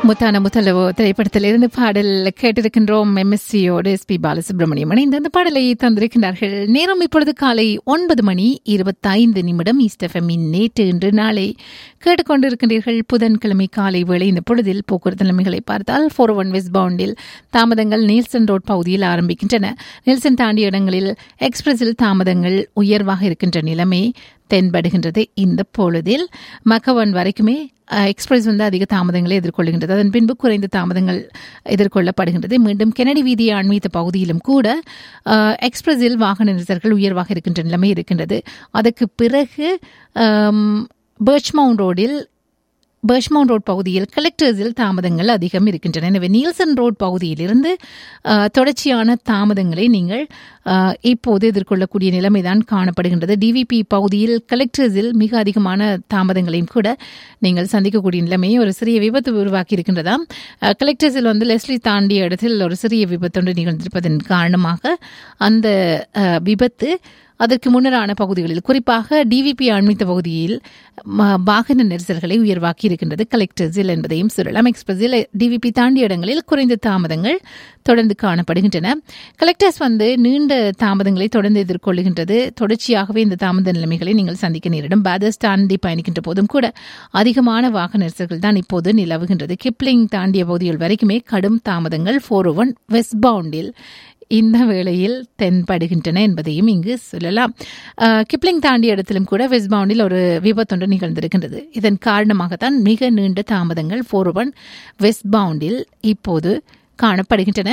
முத்தான முத்தலவோ திரைப்படத்திலிருந்து பாடல் கேட்டிருக்கின்றோம் எம்எஸ்சியோடு எஸ் பி பாலசுப்ரமணியம் இணைந்து அந்த பாடலை தந்திருக்கின்றார்கள் நேரம் இப்பொழுது காலை ஒன்பது மணி இருபத்தைந்து நிமிடம் ஈஸ்டெஃபமின் நேற்று இன்று நாளை கேட்டுக்கொண்டிருக்கின்றீர்கள் புதன்கிழமை காலை வேளை இந்த பொழுதில் போக்குவரத்து நிலைமைகளை பார்த்தால் ஃபோர் ஒன் வெஸ்ட் பவுண்டில் தாமதங்கள் நீல்சன் ரோட் பகுதியில் ஆரம்பிக்கின்றன நீல்சன் தாண்டிய இடங்களில் எக்ஸ்பிரஸில் தாமதங்கள் உயர்வாக இருக்கின்ற நிலைமை தென்படுகின்றது இந்த பொழுதில் மக்கவன் வரைக்குமே அஹ், எக்ஸ்பிரஸ் வந்து அதிக தாமதங்களை எதிர்கொள்கின்றது அதன் பின்பு குறைந்த தாமதங்கள் எதிர்கொள்ளப்படுகின்றது மீண்டும் கெனடி வீதி ஆன்மீக பகுதியிலும் கூட அஹ், எக்ஸ்பிரஸில் வாகன நெரிசல்கள் உயர்வாக இருக்கின்ற நிலைமை இருக்கின்றது அதற்கு பிறகு அம், பர்ச்மவுண்ட் ரோடில் பர்ஷ்மவுண்ட் ரோட் பகுதியில் கலெக்டர்ஸில் தாமதங்கள் அதிகம் இருக்கின்றன எனவே நீல்சன் ரோட் பகுதியிலிருந்து அஹ், தொடர்ச்சியான தாமதங்களை நீங்கள் அஹ், இப்போது எதிர்கொள்ளக்கூடிய நிலைமைதான் காணப்படுகின்றது டிவிபி பகுதியில் கலெக்டர்ஸில் மிக அதிகமான தாமதங்களையும் கூட நீங்கள் சந்திக்கக்கூடிய நிலைமையை ஒரு சிறிய விபத்து உருவாக்கி இருக்கின்றதாம் அஹ், கலெக்டர்ஸில் வந்து லெஸ்லி தாண்டிய இடத்தில் ஒரு சிறிய விபத்தொன்று நிகழ்ந்திருப்பதன் காரணமாக அந்த அஹ், விபத்து அதற்கு முன்னரான பகுதிகளில் குறிப்பாக டிவிபி ஆன்மீக பகுதியில் ம- வாகன நெரிசல்களை உயர்வாக்கி இருக்கின்றது கலெக்டர்ஸில் என்பதையும் சொல்லலாம் எக்ஸ்பிரஸில் டிவிபி தாண்டிய இடங்களில் குறைந்த தாமதங்கள் தொடர்ந்து காணப்படுகின்றன கலெக்டர்ஸ் வந்து நீண்ட தாமதங்களை தொடர்ந்து எதிர்கொள்கின்றது தொடர்ச்சியாகவே இந்த தாமத நிலைமைகளை நீங்கள் சந்திக்க நேரிடும் பேதர்ஸ் தாண்டி பயணிக்கின்ற போதும் கூட அதிகமான வாகன நெரிசல்கள் தான் இப்போது நிலவுகின்றது கிப்ளிங் தாண்டிய பகுதிகள் வரைக்குமே கடும் தாமதங்கள் ஃபோர் ஒன் வெஸ்ட் பவுண்டில் இந்த வேளையில் தென்படுகின்றன என்பதையும் இங்கு சொல்லலாம் அஹ், கிப்ளிங் தாண்டிய இடத்திலும் கூட வெஸ்ட் பவுண்டில் ஒரு விபத்தொன்று நிகழ்ந்திருக்கின்றது இதன் காரணமாகத்தான் மிக நீண்ட தாமதங்கள் ஃபோர் ஒன் வெஸ்ட் பவுண்டில் இப்போது காணப்படுகின்றன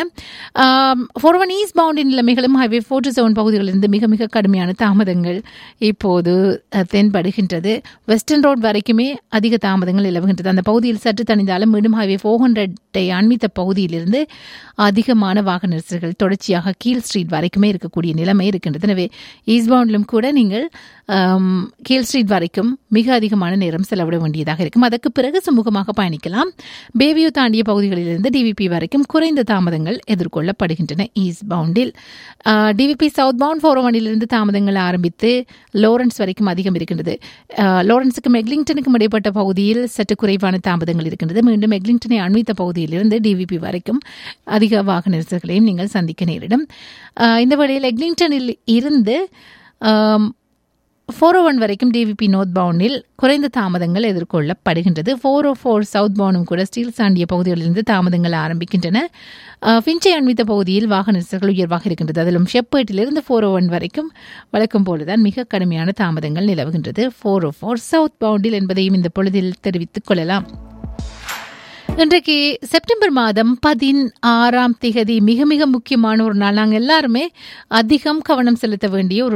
ஃபோர் ஒன் ஈஸ்ட் பவுண்டின் நிலைமைகளும் ஹைவே ஃபோர் டு செவன் பகுதிகளிலிருந்து மிக மிக கடுமையான தாமதங்கள் இப்போது அஹ், தென்படுகின்றது வெஸ்டர்ன் ரோட் வரைக்குமே அதிக தாமதங்கள் நிலவுகின்றது அந்த பகுதியில் சற்று தணிந்தாலும் மீண்டும் ஹைவே ஃபோர் ஹண்ட்ரட்டை அண்மித்த பகுதியிலிருந்து அதிகமான வாகன நெரிசல்கள் தொடர்ச்சியாக கீழ் ஸ்ட்ரீட் வரைக்குமே இருக்கக்கூடிய நிலைமை இருக்கின்றது எனவே ஈஸ்ட் பவுண்டிலும் கூட நீங்கள் ஆம், கீழ் ஸ்ட்ரீட் வரைக்கும் மிக அதிகமான நேரம் செலவிட வேண்டியதாக இருக்கும் அதற்கு பிறகு சுமூகமாக பயணிக்கலாம் பேவியூ தாண்டிய பகுதிகளிலிருந்து டிவிபி வரைக்கும் குறைந்த தாமதங்கள் எதிர்கொள்ளப்படுகின்றன ஈஸ்ட் பவுண்டில் டிவிபி சவுத் பவுண்ட் ஃபோர் ஒனிலிருந்து தாமதங்கள் ஆரம்பித்து லோரன்ஸ் வரைக்கும் அதிகம் இருக்கின்றது ஆஹ், லாரன்ஸுக்கும் எக்லிங்டனுக்கும் இடைப்பட்ட பகுதியில் சற்று குறைவான தாமதங்கள் இருக்கின்றது மீண்டும் எக்லிங்டனை அண்மித்த பகுதியிலிருந்து டிவிபி வரைக்கும் அதிக வாகன நெரிசல்களையும் நீங்கள் சந்திக்க நேரிடும் ஆஹ், இந்த வேளையில் எக்லிங்டனில் இருந்து ஃபோர் ஓ ஒன் வரைக்கும் டிவிபி நோர்த் பவுண்டில் குறைந்த தாமதங்கள் எதிர்கொள்ளப்படுகின்றது ஃபோர் ஓ ஃபோர் சவுத் பவுண்டும் கூட ஸ்டீல் சாண்டிய பகுதிகளிலிருந்து தாமதங்கள் ஆரம்பிக்கின்றன அஹ், ஃபின்ச்சை அண்மித்த பகுதியில் வாகன நெரிசல்கள் உயர்வாக இருக்கின்றது அதிலும் ஷெப்பேட்டிலிருந்து ஃபோர் ஓ ஒன் வரைக்கும் வழக்கம் போலதான் மிக கடுமையான தாமதங்கள் நிலவுகின்றது ஃபோர் ஓ ஃபோர் சவுத் பவுண்டில் என்பதையும் இந்த பொழுதில் தெரிவித்துக் கொள்ளலாம் இன்றைக்கு செப்டம்பர் மாதம் பதினாறாம் திகதி மிக மிக முக்கியமான ஒரு நாள் நாங்கள் எல்லாருமே அதிகம் கவனம் செலுத்த வேண்டிய ஒரு